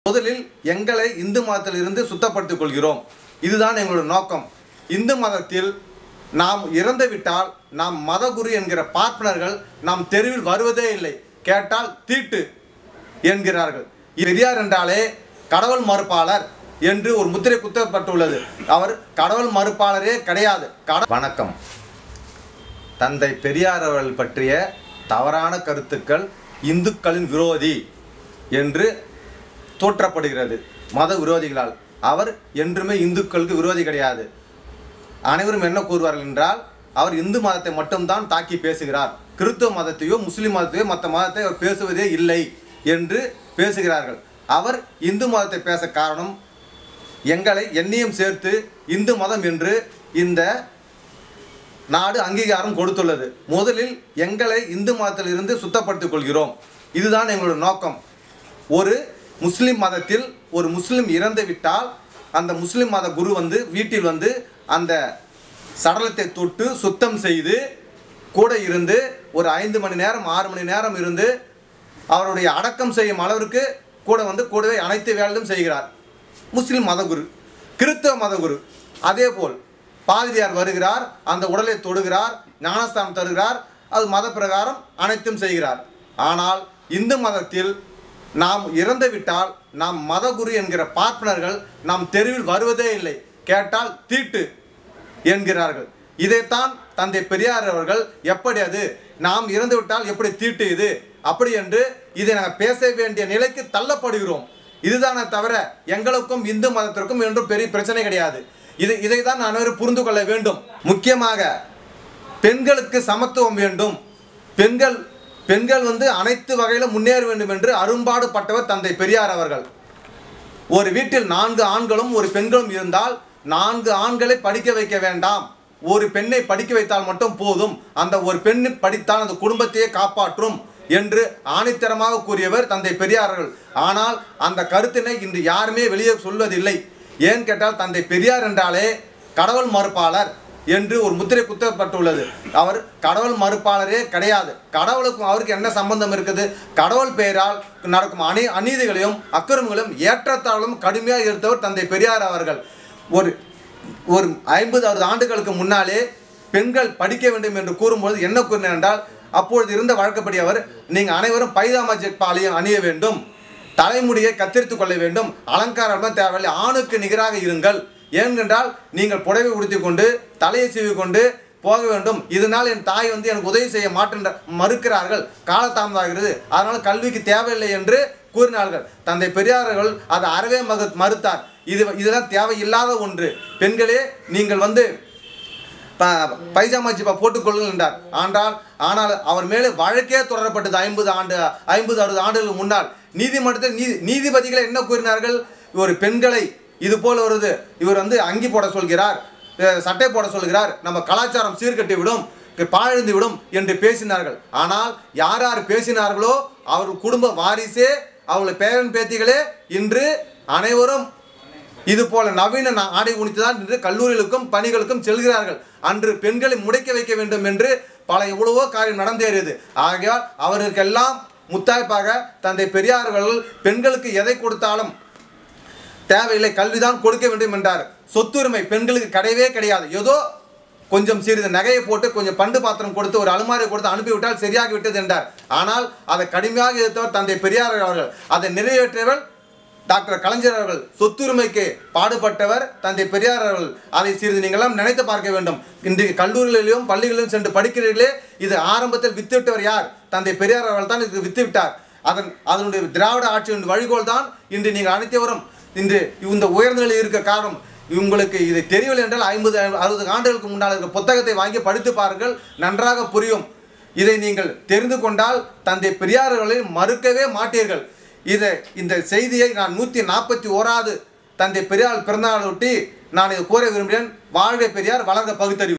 முதலில் எங்களை இந்து மதத்திலிருந்து சுத்தப்படுத்திக் கொள்கிறோம் இதுதான் எங்களோட நோக்கம் இந்து மதத்தில் நாம் இறந்துவிட்டால் நாம் மதகுரு என்கிற பார்ப்பனர்கள் நாம் தெருவில் வருவதே இல்லை கேட்டால் தீட்டு என்கிறார்கள் பெரியார் என்றாலே கடவுள் மறுப்பாளர் என்று ஒரு முத்திரை குத்தப்பட்டுள்ளது அவர் கடவுள் மறுப்பாளரே கிடையாது கட வணக்கம் தந்தை பெரியார் அவர்கள் பற்றிய தவறான கருத்துக்கள் இந்துக்களின் விரோதி என்று தோற்றப்படுகிறது மத விரோதிகளால் அவர் என்றுமே இந்துக்களுக்கு விரோதி கிடையாது அனைவரும் என்ன கூறுவார்கள் என்றால் அவர் இந்து மதத்தை மட்டும்தான் தாக்கி பேசுகிறார் கிறிஸ்துவ மதத்தையோ முஸ்லிம் மதத்தையோ மற்ற மதத்தை அவர் பேசுவதே இல்லை என்று பேசுகிறார்கள் அவர் இந்து மதத்தை பேச காரணம் எங்களை எண்ணியும் சேர்த்து இந்து மதம் என்று இந்த நாடு அங்கீகாரம் கொடுத்துள்ளது முதலில் எங்களை இந்து மதத்திலிருந்து சுத்தப்படுத்திக் கொள்கிறோம் இதுதான் எங்களோட நோக்கம் ஒரு முஸ்லிம் மதத்தில் ஒரு முஸ்லிம் இறந்து விட்டால் அந்த முஸ்லிம் மத குரு வந்து வீட்டில் வந்து அந்த சடலத்தை தொட்டு சுத்தம் செய்து கூட இருந்து ஒரு ஐந்து மணி நேரம் ஆறு மணி நேரம் இருந்து அவருடைய அடக்கம் செய்யும் அளவிற்கு கூட வந்து கூடவே அனைத்து வேலையும் செய்கிறார் முஸ்லிம் மதகுரு கிறிஸ்தவ மதகுரு அதே போல் பாதிரியார் வருகிறார் அந்த உடலை தொடுகிறார் ஞானஸ்தானம் தருகிறார் அது மத பிரகாரம் அனைத்தும் செய்கிறார் ஆனால் இந்து மதத்தில் நாம் இறந்து விட்டால் நாம் மதகுரு என்கிற பார்ப்பனர்கள் நாம் தெருவில் வருவதே இல்லை கேட்டால் தீட்டு என்கிறார்கள் இதைத்தான் தந்தை பெரியார் அவர்கள் எப்படி அது நாம் இறந்து விட்டால் எப்படி தீட்டு இது அப்படி என்று இதை நாங்கள் பேச வேண்டிய நிலைக்கு தள்ளப்படுகிறோம் இதுதானே தவிர எங்களுக்கும் இந்து மதத்திற்கும் என்றும் பெரிய பிரச்சனை கிடையாது இது இதை தான் அனைவரும் புரிந்து கொள்ள வேண்டும் முக்கியமாக பெண்களுக்கு சமத்துவம் வேண்டும் பெண்கள் பெண்கள் வந்து அனைத்து வகையிலும் முன்னேற வேண்டும் என்று அரும்பாடுபட்டவர் தந்தை பெரியார் அவர்கள் ஒரு வீட்டில் நான்கு ஆண்களும் ஒரு பெண்களும் இருந்தால் நான்கு ஆண்களை படிக்க வைக்க வேண்டாம் ஒரு பெண்ணை படிக்க வைத்தால் மட்டும் போதும் அந்த ஒரு பெண் படித்தால் அந்த குடும்பத்தையே காப்பாற்றும் என்று ஆணித்தரமாக கூறியவர் தந்தை பெரியார்கள் ஆனால் அந்த கருத்தினை இன்று யாருமே வெளியே சொல்வதில்லை ஏன் கேட்டால் தந்தை பெரியார் என்றாலே கடவுள் மறுப்பாளர் என்று ஒரு முத்திரை குத்தப்பட்டுள்ளது அவர் கடவுள் மறுப்பாளரே கிடையாது கடவுளுக்கும் அவருக்கு என்ன சம்பந்தம் இருக்குது கடவுள் பெயரால் நடக்கும் அநீ அநீதிகளையும் அக்கிரமங்களையும் ஏற்றத்தாழ்வும் கடுமையாக இருந்தவர் தந்தை பெரியார் அவர்கள் ஒரு ஒரு ஐம்பது அறுபது ஆண்டுகளுக்கு முன்னாலே பெண்கள் படிக்க வேண்டும் என்று கூறும்போது என்ன கூறினார் என்றால் அப்பொழுது இருந்த வழக்கப்படி அவர் நீங்கள் அனைவரும் பைதாமா ஜெட்பாலையும் அணிய வேண்டும் தலைமுடியை கத்தரித்துக் கொள்ள வேண்டும் அலங்காரம் தேவையில்லை ஆணுக்கு நிகராக இருங்கள் ஏனென்றால் நீங்கள் புடவை உடுத்தி கொண்டு தலையை சீவி கொண்டு போக வேண்டும் இதனால் என் தாய் வந்து எனக்கு உதவி செய்ய மாட்டேன்ற மறுக்கிறார்கள் காலதாமதாகிறது அதனால் கல்விக்கு தேவையில்லை என்று கூறினார்கள் தந்தை பெரியார்கள் அதை அறவே மறு மறுத்தார் இது இதெல்லாம் தேவையில்லாத ஒன்று பெண்களே நீங்கள் வந்து ப- பைஜாமா ஜிப்பா போட்டுக்கொள்ளுங்கள் என்றார் ஆனால் ஆனால் அவர் மேலே வழக்கே தொடரப்பட்டது ஐம்பது ஆண்டு ஐம்பது அறுபது ஆண்டுகளுக்கு முன்னால் நீதிமன்றத்தில் நீதி நீதிபதிகளை என்ன கூறினார்கள் ஒரு பெண்களை இது போல் வருது இவர் வந்து அங்கி போட சொல்கிறார் அஹ் சட்டை போட சொல்கிறார் நம்ம கலாச்சாரம் சீர்கட்டி விடும் பாழந்து விடும் என்று பேசினார்கள் ஆனால் யார் யார் பேசினார்களோ அவர் குடும்ப வாரிசே அவர்கள் பேரன் பேத்திகளே இன்று அனைவரும் இது போல நவீன நா- ஆடை உணித்து தான் இன்று கல்லூரிகளுக்கும் பணிகளுக்கும் செல்கிறார்கள் அன்று பெண்களை முடைக்க வைக்க வேண்டும் என்று பல எவ்வளவோ காரியம் நடந்தேறியது ஆகையால் அவர்களுக்கெல்லாம் முத்தாய்ப்பாக தந்தை பெரியார்கள் பெண்களுக்கு எதை கொடுத்தாலும் தேவையில்லை கல்விதான் கொடுக்க வேண்டும் என்றார் சொத்துரிமை பெண்களுக்கு கிடையவே கிடையாது ஏதோ கொஞ்சம் சிறிது நகையை போட்டு கொஞ்சம் பண்டு பாத்திரம் கொடுத்து ஒரு அலுமாரி கொடுத்து அனுப்பிவிட்டால் சரியாகி விட்டது என்றார் ஆனால் அதை கடுமையாக எதிர்த்தவர் தந்தை பெரியார் அவர்கள் அதை நிறைவேற்றியவர் டாக்டர் கலைஞர் அவர்கள் சொத்துரிமைக்கு பாடுபட்டவர் தந்தை பெரியார் அவர்கள் அதை சிறிது நீங்களாம் நினைத்து பார்க்க வேண்டும் இன்றைக்கு கல்லூரிகளிலும் பள்ளிகளிலும் சென்று படிக்கிறீர்களே இது ஆரம்பத்தில் வித்துவிட்டவர் யார் தந்தை பெரியார் அவர்கள் தான் இதுக்கு வித்து விட்டார் அதன் அதனுடைய திராவிட ஆட்சியின் வழிகோல் தான் இன்று நீங்கள் அனைத்தவரும் இன்று இந்த உயர்ந்த நிலையில் இருக்க காரணம் உங்களுக்கு இது தெரியவில்லை என்றால் ஐம்பது அறுபது ஆண்டுகளுக்கு முன்னால் இருக்கிற புத்தகத்தை வாங்கி படித்து பாருங்கள் நன்றாக புரியும் இதை நீங்கள் தெரிந்து கொண்டால் தந்தை பெரியார் அவர்களை மறுக்கவே மாட்டீர்கள் இதை இந்த செய்தியை நான் நூற்றி நாற்பத்தி ஓராவது தந்தை பெரியார் பிறந்தநாள் ஒட்டி நான் இதை கூற விரும்புகிறேன் வாழ்க பெரியார் வளர்க பகுத்தறிவு